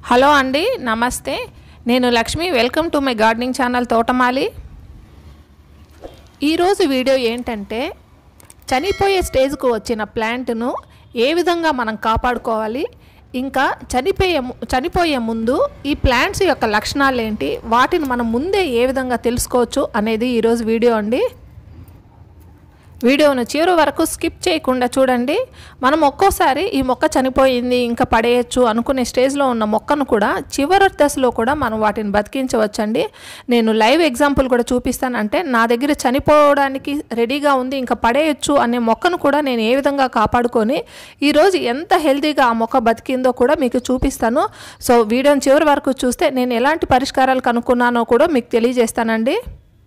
hello అండి నమస్తే నేను Lakshmi welcome to my gardening channel తోటమాలి ఈరోజు వీడియో ఏంటంటే చనిపోయే స్టేజ్కు వచ్చిన ప్లాంట్ను ఏ విధంగా మనం కాపాడుకోవాలి ఇంకా చనిపోయే ము- చనిపోయే ముందు ఈ ప్లాంట్స్ యొక్క లక్షణాలు ఏంటి వాటిని మనం ముందే ఏ విధంగా తెలుసుకోవచ్చు అనేది ఈరోజు వీడియో అండి వీడియోను చివరి వరకు స్కిప్ చేయకుండా చూడండి మనం ఒక్కోసారి ఈ మొక్క చనిపోయింది ఇంకా పడేయచ్చు అనుకునే స్టేజ్లో ఉన్న మొక్కను కూడా చివరి దశలో కూడా మనం వాటిని బతికించవచ్చండి నేను లైవ్ ఎగ్జాంపుల్ కూడా చూపిస్తాను అంటే నా దగ్గర చనిపోవడానికి రెడీగా ఉంది ఇంకా పడేయచ్చు అనే మొక్కను కూడా నేను ఏ విధంగా కాపాడుకొని ఈరోజు ఎంత హెల్తీగా ఆ మొక్క బతికిందో కూడా మీకు చూపిస్తాను సో వీడియోని చివరి వరకు చూస్తే నేను ఎలాంటి పరిష్కారాలు కనుక్కున్నానో కూడా మీకు తెలియజేస్తానండి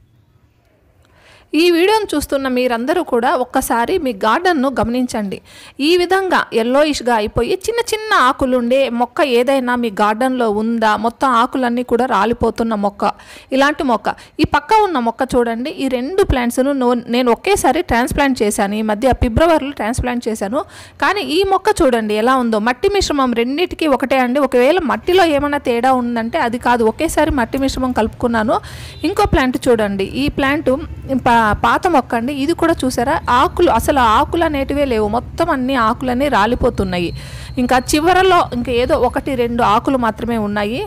ఈ వీడియోను చూస్తున్న మీరందరూ కూడా ఒక్కసారి మీ గార్డెన్ను గమనించండి ఈ విధంగా ఎల్లోయిష్గా అయిపోయి చిన్న చిన్న ఆకులుండే మొక్క ఏదైనా మీ గార్డెన్లో ఉందా మొత్తం ఆకులన్నీ కూడా రాలిపోతున్న మొక్క ఇలాంటి మొక్క ఈ పక్క ఉన్న మొక్క చూడండి ఈ రెండు ప్లాంట్స్ను నో- నేను ఒకేసారి ట్రాన్స్ప్లాంట్ చేశాను ఈ మధ్య ఫిబ్రవరిలో ట్రాన్స్ప్లాంట్ చేశాను కానీ ఈ మొక్క చూడండి ఎలా ఉందో మట్టి మిశ్రమం రెండింటికి ఒకటే అండి ఒకవేళ మట్టిలో ఏమైనా తేడా ఉందంటే అది కాదు ఒకేసారి మట్టి మిశ్రమం కలుపుకున్నాను ఇంకో ప్లాంట్ చూడండి ఈ ప్లాంట్ పా- పాత మొక్క అండి ఇది కూడా చూసారా ఆకులు అసలు ఆకులు అనేటివే లేవు మొత్తం అన్ని ఆకులన్నీ రాలిపోతున్నాయి ఇంకా చివరలో ఇంకా ఏదో ఒకటి రెండు ఆకులు మాత్రమే ఉన్నాయి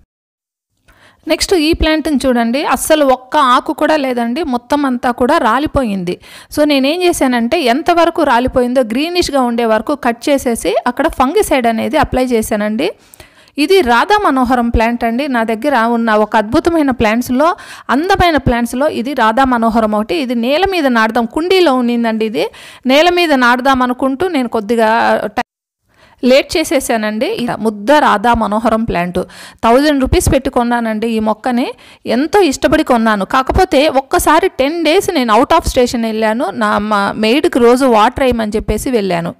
నెక్స్ట్ ఈ ప్లాంట్ని చూడండి అస్సలు ఒక్క ఆకు కూడా లేదండి మొత్తం అంతా కూడా రాలిపోయింది సో నేనేం చేశానంటే ఎంతవరకు రాలిపోయిందో గ్రీనిష్గా ఉండే వరకు కట్ చేసేసి అక్కడ ఫంగిసైడ్ అనేది అప్లై చేశానండి ఇది రాధా మనోహరం ప్లాంట్ అండి నా దగ్గర ఉన్న ఒక అద్భుతమైన ప్లాంట్స్లో అందమైన ప్లాంట్స్లో ఇది రాధా మనోహరం ఒకటి ఇది నేల మీద నాడదాం కుండీలో ఉన్నిందండి ఇది నేల మీద నాడదాం అనుకుంటూ నేను కొద్దిగా టై- లేట్ చేసేసానండి ఈ ముద్ద రాధా మనోహరం ప్లాంట్ థౌజండ్ రూపీస్ పెట్టి కొన్నానండి ఈ మొక్కని ఎంతో ఇష్టపడి కొన్నాను కాకపోతే ఒక్కసారి టెన్ డేస్ నేను అవుట్ ఆఫ్ స్టేషన్ వెళ్ళాను నా మా మెయిడ్కి రోజు వాటర్ వేయమని చెప్పేసి వెళ్ళాను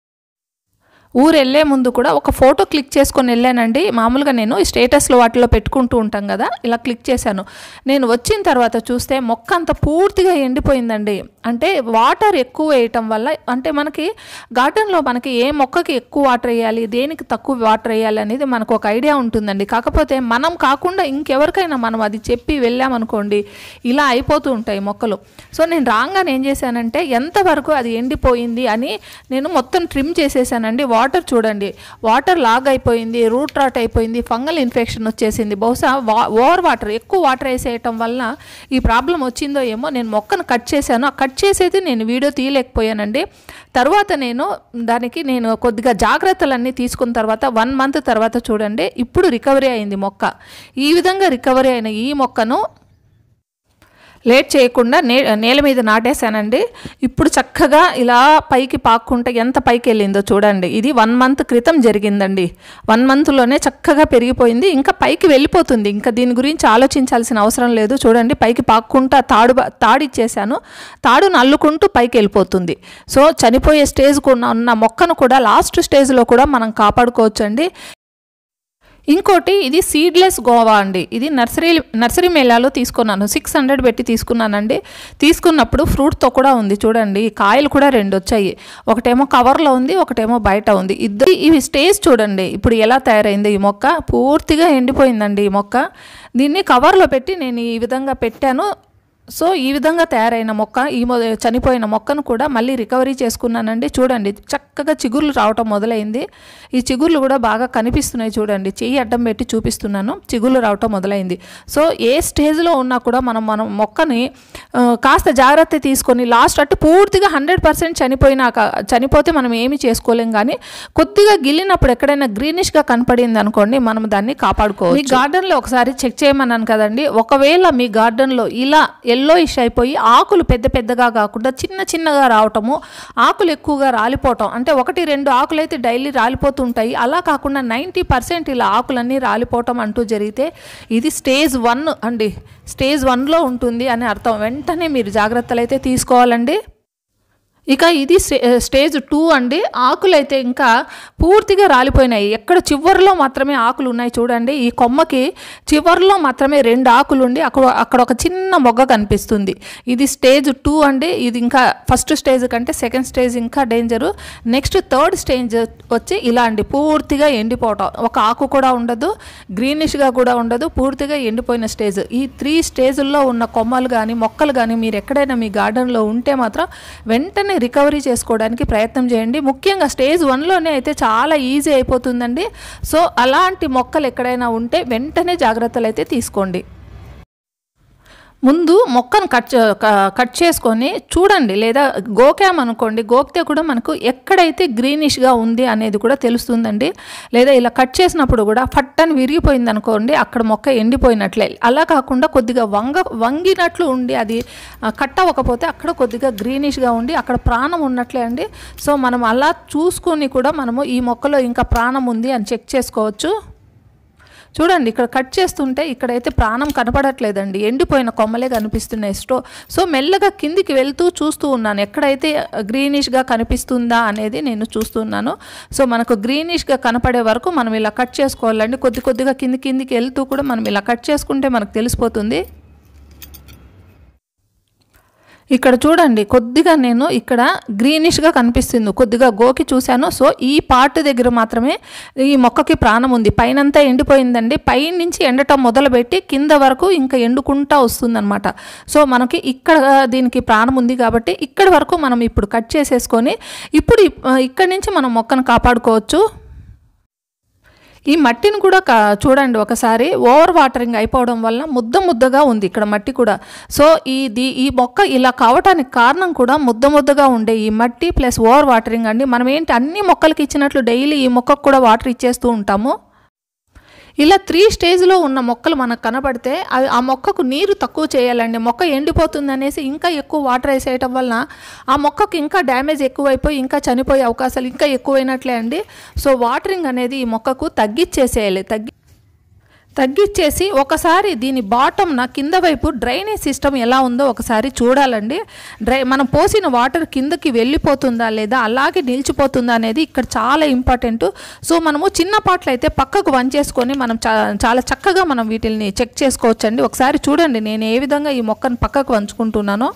ఊరు వెళ్ళే ముందు కూడా ఒక ఫోటో క్లిక్ చేసుకొని వెళ్ళానండి మామూలుగా నేను ఈ స్టేటస్లో వాటిలో పెట్టుకుంటూ ఉంటాం కదా ఇలా క్లిక్ చేశాను నేను వచ్చిన తర్వాత చూస్తే మొక్క అంత పూర్తిగా ఎండిపోయిందండి అంటే వాటర్ ఎక్కువ వేయటం వల్ల అంటే మనకి గార్డెన్లో మనకి ఏ మొక్కకి ఎక్కువ వాటర్ వేయాలి దేనికి తక్కువ వాటర్ వేయాలి అనేది మనకు ఒక ఐడియా ఉంటుందండి కాకపోతే మనం కాకుండా ఇంకెవరికైనా మనం అది చెప్పి వెళ్ళామనుకోండి ఇలా అయిపోతూ ఉంటాయి మొక్కలు సో నేను రాగానే ఏం చేశానంటే ఎంతవరకు అది ఎండిపోయింది అని నేను మొత్తం ట్రిమ్ చేసేసానండి వాటర్ చూడండి వాటర్ లాగ్ అయిపోయింది రూట్ రాట్ అయిపోయింది ఫంగల్ ఇన్ఫెక్షన్ వచ్చేసింది బహుశా వా ఓవర్ వాటర్ ఎక్కువ వాటర్ వేసేయటం వలన ఈ ప్రాబ్లం వచ్చిందో ఏమో నేను మొక్కను కట్ చేశాను ఆ కట్ చేసేది నేను వీడియో తీయలేకపోయానండి తర్వాత నేను దానికి నేను కొద్దిగా జాగ్రత్తలన్నీ తీసుకున్న తర్వాత వన్ మంత్ తర్వాత చూడండి ఇప్పుడు రికవరీ అయింది మొక్క ఈ విధంగా రికవరీ అయిన ఈ మొక్కను లేట్ చేయకుండా నే నేల మీద నాటేశానండి ఇప్పుడు చక్కగా ఇలా పైకి పాక్కుంటే ఎంత పైకి వెళ్ళిందో చూడండి ఇది వన్ మంత్ క్రితం జరిగిందండి వన్ మంత్లోనే చక్కగా పెరిగిపోయింది ఇంకా పైకి వెళ్ళిపోతుంది ఇంకా దీని గురించి ఆలోచించాల్సిన అవసరం లేదు చూడండి పైకి పాక్కుంటా తాడు బ- తాడు ఇచ్చేసాను తాడును అల్లుకుంటూ పైకి వెళ్ళిపోతుంది సో చనిపోయే స్టేజ్కు ఉన్న ఉన్న మొక్కను కూడా లాస్ట్ స్టేజ్లో కూడా మనం కాపాడుకోవచ్చండి ఇంకోటి ఇది సీడ్లెస్ గోవా అండి ఇది నర్సరీ నర్సరీ మేళాలో తీసుకున్నాను సిక్స్ హండ్రెడ్ పెట్టి తీసుకున్నానండి తీసుకున్నప్పుడు ఫ్రూట్తో కూడా ఉంది చూడండి కాయలు కూడా రెండు వచ్చాయి ఒకటేమో కవర్లో ఉంది ఒకటేమో బయట ఉంది ఇద్దరు ఇవి స్టేజ్ చూడండి ఇప్పుడు ఎలా తయారైంది ఈ మొక్క పూర్తిగా ఎండిపోయిందండి ఈ మొక్క దీన్ని కవర్లో పెట్టి నేను ఈ విధంగా పెట్టాను సో ఈ విధంగా తయారైన మొక్క ఈ మొ చనిపోయిన మొక్కను కూడా మళ్ళీ రికవరీ చేసుకున్నానండి చూడండి చక్కగా చిగుర్లు రావటం మొదలైంది ఈ చిగుర్లు కూడా బాగా కనిపిస్తున్నాయి చూడండి చెయ్యి అడ్డం పెట్టి చూపిస్తున్నాను చిగుర్లు రావటం మొదలైంది సో ఏ స్టేజ్లో ఉన్నా కూడా మనం మనం మొక్కని ఆ, కాస్త జాగ్రత్త తీసుకొని లాస్ట్ అటు పూర్తిగా హండ్రెడ్ పర్సెంట్ చనిపోయినాక చనిపోతే మనం ఏమీ చేసుకోలేం కానీ కొద్దిగా గిల్లినప్పుడు ఎక్కడైనా గ్రీనిష్గా కనపడింది అనుకోండి మనం దాన్ని కాపాడుకోవచ్చు మీ గార్డెన్లో ఒకసారి చెక్ చేయమన్నాను కదండి ఒకవేళ మీ గార్డెన్లో ఇలా ఎల్లో ఇష్ అయిపోయి ఆకులు పెద్ద పెద్దగా కాకుండా చిన్న చిన్నగా రావటము ఆకులు ఎక్కువగా రాలిపోవటం అంటే ఒకటి రెండు ఆకులు అయితే డైలీ రాలిపోతుంటాయి అలా కాకుండా నైంటీ పర్సెంట్ ఇలా ఆకులన్నీ రాలిపోవటం అంటూ జరిగితే ఇది స్టేజ్ వన్ అండి స్టేజ్ వన్లో ఉంటుంది అని అర్థం వెంటనే మీరు జాగ్రత్తలు అయితే తీసుకోవాలండి ఇక ఇది స్టే- స్టేజ్ టూ అండి ఆకులు అయితే ఇంకా పూర్తిగా రాలిపోయినాయి ఎక్కడ చివర్లో మాత్రమే ఆకులు ఉన్నాయి చూడండి ఈ కొమ్మకి చివర్లో మాత్రమే రెండు ఆకులు ఉండి అక్కడ అక్కడ ఒక చిన్న మొగ్గ కనిపిస్తుంది ఇది స్టేజ్ టూ అండి ఇది ఇంకా ఫస్ట్ స్టేజ్ కంటే సెకండ్ స్టేజ్ ఇంకా డేంజరు నెక్స్ట్ థర్డ్ స్టేజ్ వచ్చి ఇలా అండి పూర్తిగా ఎండిపోవటం ఒక ఆకు కూడా ఉండదు గ్రీనిష్గా కూడా ఉండదు పూర్తిగా ఎండిపోయిన స్టేజ్ ఈ త్రీ స్టేజ్ల్లో ఉన్న కొమ్మలు కానీ మొక్కలు కానీ మీరు ఎక్కడైనా మీ గార్డెన్లో ఉంటే మాత్రం వెంటనే రికవరీ చేసుకోవడానికి ప్రయత్నం చేయండి ముఖ్యంగా స్టేజ్ వన్లోనే అయితే చాలా ఈజీ అయిపోతుందండి సో అలాంటి మొక్కలు ఎక్కడైనా ఉంటే వెంటనే జాగ్రత్తలు అయితే తీసుకోండి ముందు మొక్కను కట్ చే- క- కట్ చేసుకొని చూడండి లేదా గోకాం అనుకోండి గోకితే కూడా మనకు ఎక్కడైతే గ్రీనిష్గా ఉంది అనేది కూడా తెలుస్తుందండి లేదా ఇలా కట్ చేసినప్పుడు కూడా ఫట్ అని విరిగిపోయింది అనుకోండి అక్కడ మొక్క ఎండిపోయినట్లే అలా కాకుండా కొద్దిగా వంగ వంగినట్లు ఉండి అది ఆ, కట్ అవ్వకపోతే అక్కడ కొద్దిగా గ్రీనిష్గా ఉండి అక్కడ ప్రాణం ఉన్నట్లే అండి సో మనం అలా చూసుకొని కూడా మనము ఈ మొక్కలో ఇంకా ప్రాణం ఉంది అని చెక్ చేసుకోవచ్చు చూడండి ఇక్కడ కట్ చేస్తుంటే ఇక్కడైతే ప్రాణం కనపడట్లేదండి ఎండిపోయిన కొమ్మలే కనిపిస్తున్నాయి స్టో సో మెల్లగా కిందికి వెళ్తూ చూస్తూ ఉన్నాను ఎక్కడైతే గ్రీనిష్గా కనిపిస్తుందా అనేది నేను చూస్తున్నాను సో మనకు గ్రీనిష్గా కనపడే వరకు మనం ఇలా కట్ చేసుకోవాలండి కొద్ది కొద్దిగా కింది కిందికి వెళ్తూ కూడా మనం ఇలా కట్ చేసుకుంటే మనకు తెలిసిపోతుంది ఇక్కడ చూడండి కొద్దిగా నేను ఇక్కడ గ్రీనిష్గా కనిపిస్తుంది కొద్దిగా గోకి చూశాను సో ఈ పార్ట్ దగ్గర మాత్రమే ఈ మొక్కకి ప్రాణం ఉంది పైనంతా ఎండిపోయిందండి పై నుంచి ఎండటం మొదలుపెట్టి కింద వరకు ఇంకా ఎండుకుంటా వస్తుందన్నమాట సో మనకి ఇక్కడ దీనికి ప్రాణం ఉంది కాబట్టి ఇక్కడి వరకు మనం ఇప్పుడు కట్ చేసేసుకొని ఇప్పుడు ఇప్- ఇక్కడి నుంచి మనం మొక్కను కాపాడుకోవచ్చు ఈ మట్టిని కూడా కా- చూడండి ఒకసారి ఓవర్ వాటరింగ్ అయిపోవడం వల్ల ముద్ద ముద్దగా ఉంది ఇక్కడ మట్టి కూడా సో ఇది ఈ మొక్క ఇలా కావటానికి కారణం కూడా ముద్ద ముద్దగా ఉండే ఈ మట్టి ప్లస్ ఓవర్ వాటరింగ్ అండి మనం ఏంటి అన్ని మొక్కలకి ఇచ్చినట్లు డైలీ ఈ మొక్కకు కూడా వాటర్ ఇచ్చేస్తూ ఉంటాము ఇలా త్రీ స్టేజ్లో ఉన్న మొక్కలు మనకు కనబడితే అవి ఆ మొక్కకు నీరు తక్కువ చేయాలండి మొక్క ఎండిపోతుంది అనేసి ఇంకా ఎక్కువ వాటర్ వేసేయటం వలన ఆ మొక్కకు ఇంకా డ్యామేజ్ ఎక్కువైపోయి ఇంకా చనిపోయే అవకాశాలు ఇంకా ఎక్కువైనట్లే అండి సో వాటరింగ్ అనేది ఈ మొక్కకు తగ్గిచ్చేసేయాలి తగ్గి తగ్గిచ్చేసి ఒకసారి దీని బాటమ్న కింద వైపు డ్రైనేజ్ సిస్టమ్ ఎలా ఉందో ఒకసారి చూడాలండి డ్రై మనం పోసిన వాటర్ కిందకి వెళ్ళిపోతుందా లేదా అలాగే నిలిచిపోతుందా అనేది ఇక్కడ చాలా ఇంపార్టెంట్ సో మనము చిన్న పాటలు అయితే పక్కకు వంచేసుకొని మనం చా చాలా చక్కగా మనం వీటిని చెక్ చేసుకోవచ్చండి ఒకసారి చూడండి నేను ఏ విధంగా ఈ మొక్కను పక్కకు వంచుకుంటున్నానో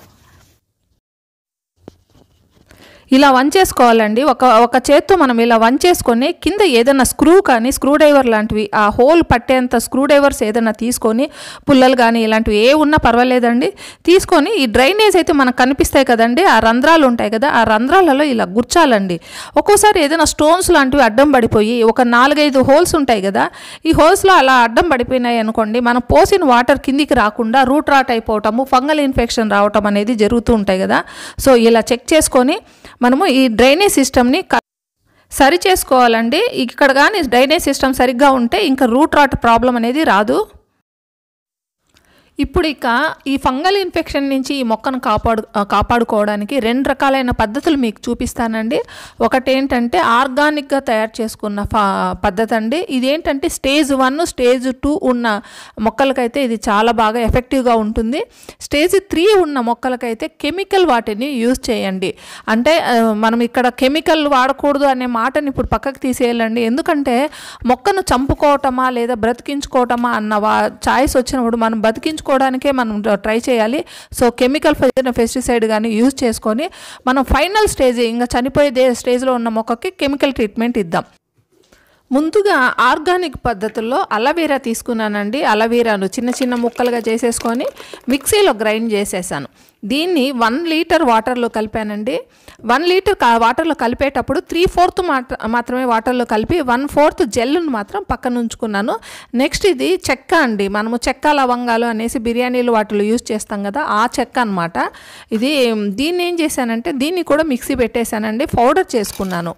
ఇలా వంచేసుకోవాలండి ఒక ఒక చేత్తో మనం ఇలా వంచేసుకొని కింద ఏదైనా స్క్రూ కానీ స్క్రూ డ్రైవర్ లాంటివి ఆ హోల్ పట్టేంత స్క్రూ డ్రైవర్స్ ఏదైనా తీసుకొని పుల్లలు కానీ ఇలాంటివి ఏ ఉన్నా పర్వాలేదండి తీసుకొని ఈ డ్రైనేజ్ అయితే మనకు కనిపిస్తాయి కదండి ఆ రంధ్రాలు ఉంటాయి కదా ఆ రంధ్రాలలో ఇలా గుర్చాలండి ఒక్కోసారి ఏదైనా స్టోన్స్ లాంటివి అడ్డం పడిపోయి ఒక నాలుగైదు హోల్స్ ఉంటాయి కదా ఈ హోల్స్లో అలా అడ్డం పడిపోయినాయి అనుకోండి మనం పోసిన వాటర్ కిందికి రాకుండా రూట్ రాట్ అయిపోవటము ఫంగల్ ఇన్ఫెక్షన్ రావటం అనేది జరుగుతూ ఉంటాయి కదా సో ఇలా చెక్ చేసుకొని మనము ఈ డ్రైనేజ్ సిస్టమ్ని క- సరి చేసుకోవాలండి ఇక్కడ కానీ డ్రైనేజ్ సిస్టమ్ సరిగ్గా ఉంటే ఇంకా రూట్ రాట్ ప్రాబ్లం అనేది రాదు ఇప్పుడు ఇక ఈ ఫంగల్ ఇన్ఫెక్షన్ నుంచి ఈ మొక్కను కాపాడు ఆ, కాపాడుకోవడానికి రెండు రకాలైన పద్ధతులు మీకు చూపిస్తానండి ఒకటి ఏంటంటే ఆర్గానిక్గా తయారు చేసుకున్న ఫా పద్ధతి అండి ఇదేంటంటే స్టేజ్ వన్ స్టేజ్ టూ ఉన్న మొక్కలకైతే ఇది చాలా బాగా ఎఫెక్టివ్గా ఉంటుంది స్టేజ్ త్రీ ఉన్న మొక్కలకైతే కెమికల్ వాటిని యూజ్ చేయండి అంటే ఆ, మనం ఇక్కడ కెమికల్ వాడకూడదు అనే మాటని ఇప్పుడు పక్కకు తీసేయాలండి ఎందుకంటే మొక్కను చంపుకోవటమా లేదా బ్రతికించుకోవటమా అన్న వా చాయిస్ వచ్చినప్పుడు మనం బతికించుకోవడానికే మనం ట్రై చేయాలి సో కెమికల్ పెస్టిసైడ్ కానీ యూజ్ చేసుకొని మనం ఫైనల్ స్టేజ్ ఇంకా చనిపోయే స్టేజ్లో ఉన్న మొక్కకి కెమికల్ ట్రీట్మెంట్ ఇద్దాం ముందుగా ఆర్గానిక్ పద్ధతుల్లో అలవీరా తీసుకున్నానండి అలవీరాను చిన్న చిన్న ముక్కలుగా చేసేసుకొని మిక్సీలో గ్రైండ్ చేసేసాను దీన్ని వన్ లీటర్ వాటర్లో కలిపానండి వన్ లీటర్ కా- వాటర్లో కలిపేటప్పుడు త్రీ ఫోర్త్ మాత్రమే వాటర్లో కలిపి వన్ ఫోర్త్ జెల్ను మాత్రం పక్కన ఉంచుకున్నాను నెక్స్ట్ ఇది చెక్క అండి మనము చెక్క లవంగాలు అనేసి బిర్యానీలు వాటిలో యూజ్ చేస్తాం కదా ఆ చెక్క అనమాట ఇది దీన్ని ఏం చేశానంటే దీన్ని కూడా మిక్సీ పెట్టేశానండి పౌడర్ చేసుకున్నాను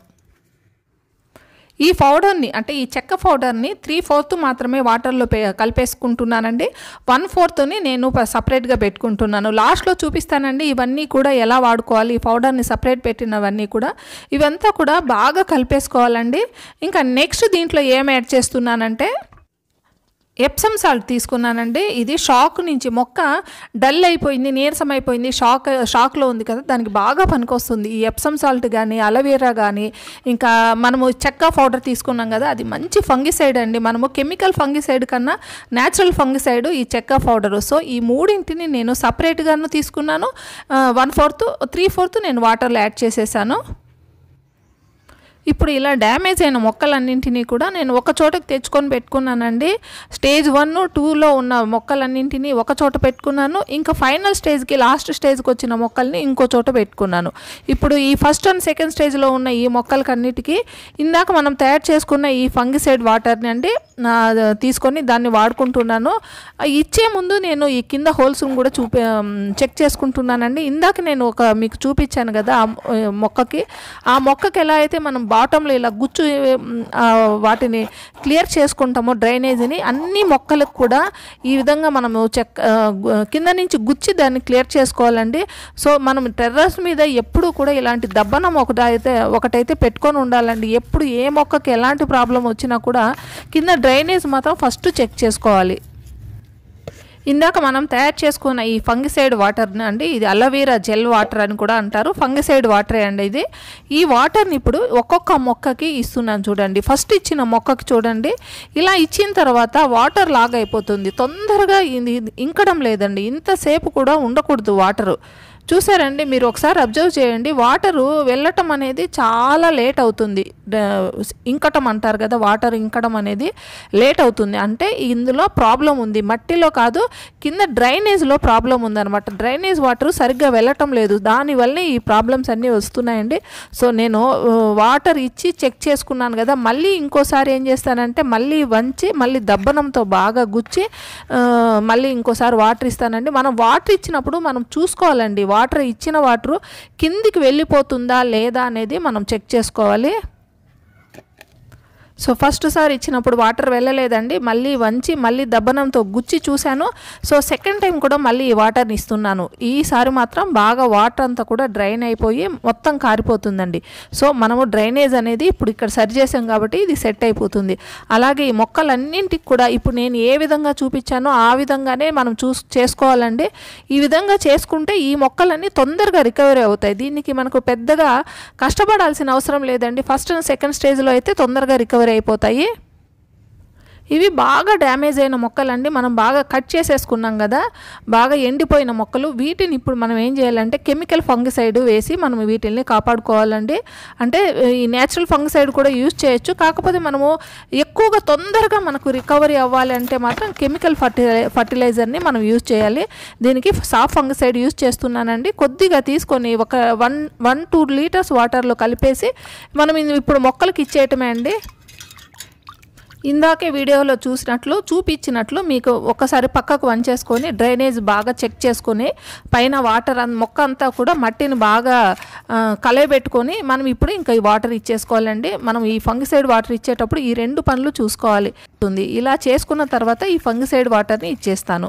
ఈ పౌడర్ని అంటే ఈ చెక్క పౌడర్ని త్రీ ఫోర్త్ మాత్రమే వాటర్లో పే కలిపేసుకుంటున్నానండి వన్ ఫోర్త్ని నేను ప- సపరేట్గా పెట్టుకుంటున్నాను లాస్ట్లో చూపిస్తానండి ఇవన్నీ కూడా ఎలా వాడుకోవాలి ఈ పౌడర్ని సపరేట్ పెట్టినవన్నీ కూడా ఇవంతా కూడా బాగా కలిపేసుకోవాలండి ఇంకా నెక్స్ట్ దీంట్లో ఏం యాడ్ చేస్తున్నానంటే ఎప్సమ్ సాల్ట్ తీసుకున్నానండి ఇది షాక్ నుంచి మొక్క డల్ అయిపోయింది నీరసం అయిపోయింది షాక్ షాక్లో ఉంది కదా దానికి బాగా పనికొస్తుంది ఈ ఎప్సమ్ సాల్ట్ కానీ అలవేరా కానీ ఇంకా మనము చెక్క పౌడర్ తీసుకున్నాం కదా అది మంచి ఫంగిసైడ్ అండి మనము కెమికల్ ఫంగిసైడ్ కన్నా న్యాచురల్ ఫంగిసైడ్ ఈ చెక్క పౌడరు సో ఈ మూడింటిని నేను సపరేట్గాను తీసుకున్నాను వన్ ఫోర్త్ త్రీ ఫోర్త్ నేను వాటర్లో యాడ్ చేసేసాను ఇప్పుడు ఇలా డ్యామేజ్ అయిన మొక్కలన్నింటినీ కూడా నేను ఒక చోటకి తెచ్చుకొని పెట్టుకున్నానండి స్టేజ్ వన్ టూలో ఉన్న మొక్కలన్నింటినీ ఒక చోట పెట్టుకున్నాను ఇంకా ఫైనల్ స్టేజ్కి లాస్ట్ స్టేజ్కి వచ్చిన మొక్కల్ని ఇంకో చోట పెట్టుకున్నాను ఇప్పుడు ఈ ఫస్ట్ అండ్ సెకండ్ స్టేజ్లో ఉన్న ఈ మొక్కలకన్నిటికీ ఇందాక మనం తయారు చేసుకున్న ఈ ఫంగిసైడ్ వాటర్ని అండి నా తీసుకొని దాన్ని వాడుకుంటున్నాను ఇచ్చే ముందు నేను ఈ కింద హోల్స్ని కూడా చూపి చెక్ చేసుకుంటున్నానండి ఇందాక నేను ఒక మీకు చూపించాను కదా ఆ మొక్కకి ఆ మొక్కకి ఎలా అయితే మనం బాటంలో ఇలా గుచ్చు ఆ, వాటిని క్లియర్ చేసుకుంటామో డ్రైనేజీని అన్ని మొక్కలకు కూడా ఈ విధంగా మనము చెక్ ఆ, గు- కింద నుంచి గుచ్చి దాన్ని క్లియర్ చేసుకోవాలండి సో మనం టెర్రస్ మీద ఎప్పుడు కూడా ఇలాంటి దబ్బనం ఒకటైతే ఒకటైతే పెట్టుకొని ఉండాలండి ఎప్పుడు ఏ మొక్కకి ఎలాంటి ప్రాబ్లం వచ్చినా కూడా కింద డ్రైనేజ్ మాత్రం ఫస్ట్ చెక్ చేసుకోవాలి ఇందాక మనం తయారు చేసుకున్న ఈ ఫంగిసైడ్ వాటర్ని అండి ఇది అలోవీరా జెల్ వాటర్ అని కూడా అంటారు ఫంగిసైడ్ వాటరే అండి ఇది ఈ వాటర్ని ఇప్పుడు ఒక్కొక్క మొక్కకి ఇస్తున్నాను చూడండి ఫస్ట్ ఇచ్చిన మొక్కకి చూడండి ఇలా ఇచ్చిన తర్వాత వాటర్ లాగ్ అయిపోతుంది తొందరగా ఇది ఇంకడం లేదండి ఇంతసేపు కూడా ఉండకూడదు వాటరు చూసారండి మీరు ఒకసారి అబ్జర్వ్ చేయండి వాటరు వెళ్ళటం అనేది చాలా లేట్ అవుతుంది డ- ఇంకటం అంటారు కదా వాటర్ ఇంకడం అనేది లేట్ అవుతుంది అంటే ఇందులో ప్రాబ్లం ఉంది మట్టిలో కాదు కింద డ్రైనేజ్లో ప్రాబ్లం ఉందన్నమాట డ్రైనేజ్ వాటర్ సరిగ్గా వెళ్ళటం లేదు దానివల్లే ఈ ప్రాబ్లమ్స్ అన్నీ వస్తున్నాయండి సో నేను ఆ, వాటర్ ఇచ్చి చెక్ చేసుకున్నాను కదా మళ్ళీ ఇంకోసారి ఏం చేస్తానంటే మళ్ళీ వంచి మళ్ళీ దబ్బనంతో బాగా గుచ్చి ఆ, మళ్ళీ ఇంకోసారి వాటర్ ఇస్తానండి మనం వాటర్ ఇచ్చినప్పుడు మనం చూసుకోవాలండి వాటర్ ఇచ్చిన వాటర్ కిందికి వెళ్ళిపోతుందా లేదా అనేది మనం చెక్ చేసుకోవాలి సో ఫస్ట్ సారి ఇచ్చినప్పుడు వాటర్ వెళ్ళలేదండి మళ్ళీ వంచి మళ్ళీ దబ్బనంతో గుచ్చి చూశాను సో సెకండ్ టైం కూడా మళ్ళీ ఈ వాటర్ని ఇస్తున్నాను ఈసారి మాత్రం బాగా వాటర్ అంతా కూడా డ్రైన్ అయిపోయి మొత్తం కారిపోతుందండి సో మనము డ్రైనేజ్ అనేది ఇప్పుడు ఇక్కడ సరి చేసాం కాబట్టి ఇది సెట్ అయిపోతుంది అలాగే ఈ మొక్కలన్నింటికి కూడా ఇప్పుడు నేను ఏ విధంగా చూపించానో ఆ విధంగానే మనం చూస్ చేసుకోవాలండి ఈ విధంగా చేసుకుంటే ఈ మొక్కలన్నీ తొందరగా రికవరీ అవుతాయి దీనికి మనకు పెద్దగా కష్టపడాల్సిన అవసరం లేదండి ఫస్ట్ అండ్ సెకండ్ స్టేజ్లో అయితే తొందరగా రికవరీ అయిపోతాయి ఇవి బాగా డ్యామేజ్ అయిన మొక్కలండి మనం బాగా కట్ చేసేసుకున్నాం కదా బాగా ఎండిపోయిన మొక్కలు వీటిని ఇప్పుడు మనం ఏం చేయాలంటే కెమికల్ ఫంగిసైడ్ వేసి మనం వీటిల్ని కాపాడుకోవాలండి అంటే ఈ నేచురల్ ఫంగిసైడ్ కూడా యూజ్ చేయొచ్చు కాకపోతే మనము ఎక్కువగా తొందరగా మనకు రికవరీ అవ్వాలి అంటే మాత్రం కెమికల్ ఫర్టిలై ఫర్టిలైజర్ని మనం యూజ్ చేయాలి దీనికి సాఫ్ ఫంగిసైడ్ యూజ్ చేస్తున్నానండి కొద్దిగా తీసుకొని ఒక వన్ వన్ టూ లీటర్స్ వాటర్లో కలిపేసి మనం ఇది ఇప్పుడు మొక్కలకి ఇచ్చేయటమే అండి ఇందాకే వీడియోలో చూసినట్లు చూపించినట్లు మీకు ఒక్కసారి పక్కకు వంచేసుకొని డ్రైనేజ్ బాగా చెక్ చేసుకొని పైన వాటర్ అన్- మొక్క అంతా కూడా మట్టిని బాగా ఆ, కలయబెట్టుకొని మనం ఇప్పుడు ఇంకా ఈ వాటర్ ఇచ్చేసుకోవాలండి మనం ఈ ఫంగిసైడ్ వాటర్ ఇచ్చేటప్పుడు ఈ రెండు పనులు చూసుకోవాలి ఉంది ఇలా చేసుకున్న తర్వాత ఈ ఫంగిసైడ్ వాటర్ని ఇచ్చేస్తాను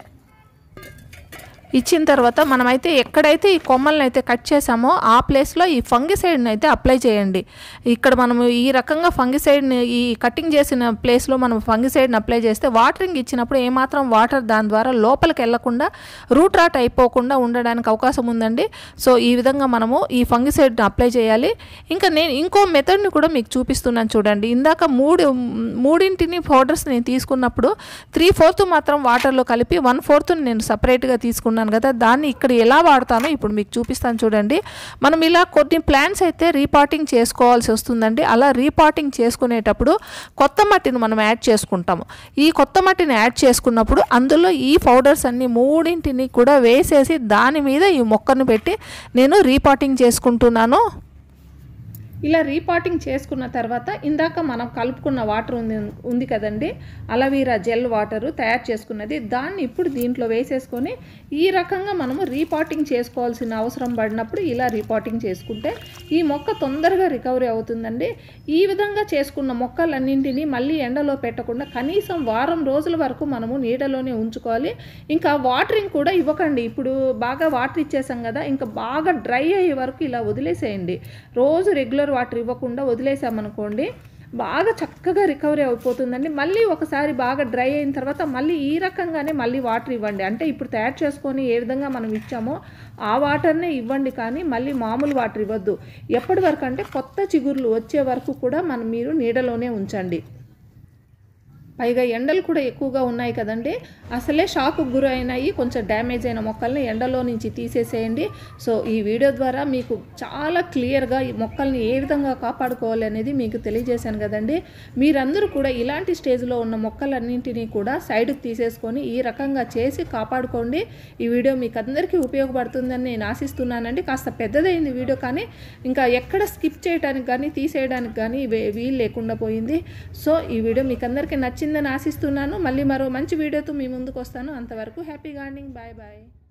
ఇచ్చిన తర్వాత మనమైతే ఎక్కడైతే ఈ కొమ్మలను అయితే కట్ చేసామో ఆ ప్లేస్లో ఈ ఫంగిసైడ్ని అయితే అప్లై చేయండి ఇక్కడ మనము ఈ రకంగా ఫంగిసైడ్ని ఈ కటింగ్ చేసిన ప్లేస్లో మనం ఫంగిసైడ్ని అప్లై చేస్తే వాటరింగ్ ఇచ్చినప్పుడు ఏమాత్రం వాటర్ దాని ద్వారా లోపలికి వెళ్లకుండా రూట్ రాట్ అయిపోకుండా ఉండడానికి అవకాశం ఉందండి సో ఈ విధంగా మనము ఈ ఫంగిసైడ్ని అప్లై చేయాలి ఇంకా నేను ఇంకో మెథడ్ని కూడా మీకు చూపిస్తున్నాను చూడండి ఇందాక మూడు మూడింటిని పౌడర్స్ నేను తీసుకున్నప్పుడు త్రీ ఫోర్త్ మాత్రం వాటర్లో కలిపి వన్ ఫోర్త్ నేను సపరేట్గా తీసుకున్నాను కదా దాన్ని ఇక్కడ ఎలా వాడతానో ఇప్పుడు మీకు చూపిస్తాను చూడండి మనం ఇలా కొన్ని ప్లాంట్స్ అయితే రీపాటింగ్ చేసుకోవాల్సి వస్తుందండి అలా రీపాటింగ్ చేసుకునేటప్పుడు కొత్త మట్టిని మనం యాడ్ చేసుకుంటాము ఈ కొత్త మట్టిని యాడ్ చేసుకున్నప్పుడు అందులో ఈ పౌడర్స్ అన్ని మూడింటిని కూడా వేసేసి దాని మీద ఈ మొక్కను పెట్టి నేను రీపాటింగ్ చేసుకుంటున్నాను ఇలా రీపాటింగ్ చేసుకున్న తర్వాత ఇందాక మనం కలుపుకున్న వాటర్ ఉంది ఉంది కదండి అలవీరా జెల్ వాటరు తయారు చేసుకున్నది దాన్ని ఇప్పుడు దీంట్లో వేసేసుకొని ఈ రకంగా మనము రీపాటింగ్ చేసుకోవాల్సిన అవసరం పడినప్పుడు ఇలా రీపాటింగ్ చేసుకుంటే ఈ మొక్క తొందరగా రికవరీ అవుతుందండి ఈ విధంగా చేసుకున్న మొక్కలన్నింటినీ మళ్ళీ ఎండలో పెట్టకుండా కనీసం వారం రోజుల వరకు మనము నీడలోనే ఉంచుకోవాలి ఇంకా వాటరింగ్ కూడా ఇవ్వకండి ఇప్పుడు బాగా వాటర్ ఇచ్చేసాం కదా ఇంకా బాగా డ్రై అయ్యే వరకు ఇలా వదిలేసేయండి రోజు రెగ్యులర్ వాటర్ ఇవ్వకుండా వదిలేసామనుకోండి బాగా చక్కగా రికవరీ అయిపోతుందండి మళ్ళీ ఒకసారి బాగా డ్రై అయిన తర్వాత మళ్ళీ ఈ రకంగానే మళ్ళీ వాటర్ ఇవ్వండి అంటే ఇప్పుడు తయారు చేసుకొని ఏ విధంగా మనం ఇచ్చామో ఆ వాటర్నే ఇవ్వండి కానీ మళ్ళీ మామూలు వాటర్ ఇవ్వద్దు ఎప్పటి వరకు అంటే కొత్త చిగుర్లు వచ్చే వరకు కూడా మనం మీరు నీడలోనే ఉంచండి పైగా ఎండలు కూడా ఎక్కువగా ఉన్నాయి కదండి అసలే షాకు గురైనాయి కొంచెం డ్యామేజ్ అయిన మొక్కల్ని ఎండలో నుంచి తీసేసేయండి సో ఈ వీడియో ద్వారా మీకు చాలా క్లియర్గా ఈ మొక్కల్ని ఏ విధంగా కాపాడుకోవాలి అనేది మీకు తెలియజేశాను కదండి మీరందరూ కూడా ఇలాంటి స్టేజ్లో ఉన్న మొక్కలన్నింటినీ కూడా సైడ్కి తీసేసుకొని ఈ రకంగా చేసి కాపాడుకోండి ఈ వీడియో మీకు అందరికీ ఉపయోగపడుతుందని నేను ఆశిస్తున్నానండి కాస్త పెద్దదైంది వీడియో కానీ ఇంకా ఎక్కడ స్కిప్ చేయడానికి కానీ తీసేయడానికి కానీ వే- వీలు లేకుండా పోయింది సో ఈ వీడియో మీకు అందరికీ నచ్చిందని ఆశిస్తున్నాను మళ్ళీ మరో మంచి వీడియోతో మీ ముందుకు వస్తాను అంతవరకు హ్యాపీ గార్డెనింగ్ బాయ్ బాయ్